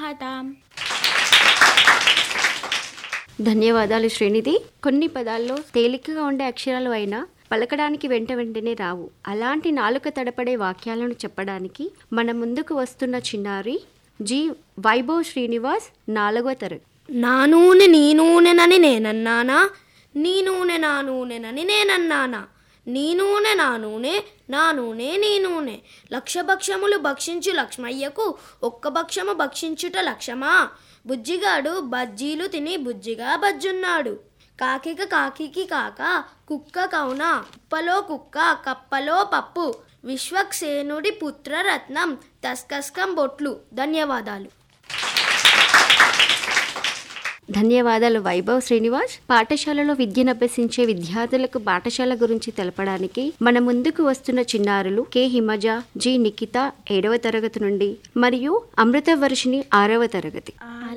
సుప్రభాతం ధన్యవాదాలు శ్రీనిధి కొన్ని పదాల్లో తేలికగా ఉండే అక్షరాలు అయినా పలకడానికి వెంట వెంటనే రావు అలాంటి నాలుక తడపడే వాక్యాలను చెప్పడానికి మన ముందుకు వస్తున్న చిన్నారి జి వైభవ్ శ్రీనివాస్ నాలుగవ తరగతి నా నూనె నీ నూనెనని నేనన్నానా నీ నూనె నా నూనెనని నేనన్నానా నీ నూనె నా నూనె నా నూనె నీ నూనె లక్ష భక్షములు భక్షించు లక్ష్మయ్యకు ఒక్క భక్షము భక్షించుట లక్ష్యమా బుజ్జిగాడు బజ్జీలు తిని బుజ్జిగా బజ్జున్నాడు కాకిక కాకికి కాక కుక్క కౌన కుప్పలో కుక్క కప్పలో పప్పు విశ్వక్సేనుడి పుత్రరత్నం తస్కస్కం బొట్లు ధన్యవాదాలు ధన్యవాదాలు వైభవ్ శ్రీనివాస్ పాఠశాలలో విద్యను అభ్యసించే విద్యార్థులకు పాఠశాల గురించి తెలపడానికి మన ముందుకు వస్తున్న చిన్నారులు కె హిమజ జి నిఖిత ఏడవ తరగతి నుండి మరియు అమృత వర్షిణి ఆరవ తరగతి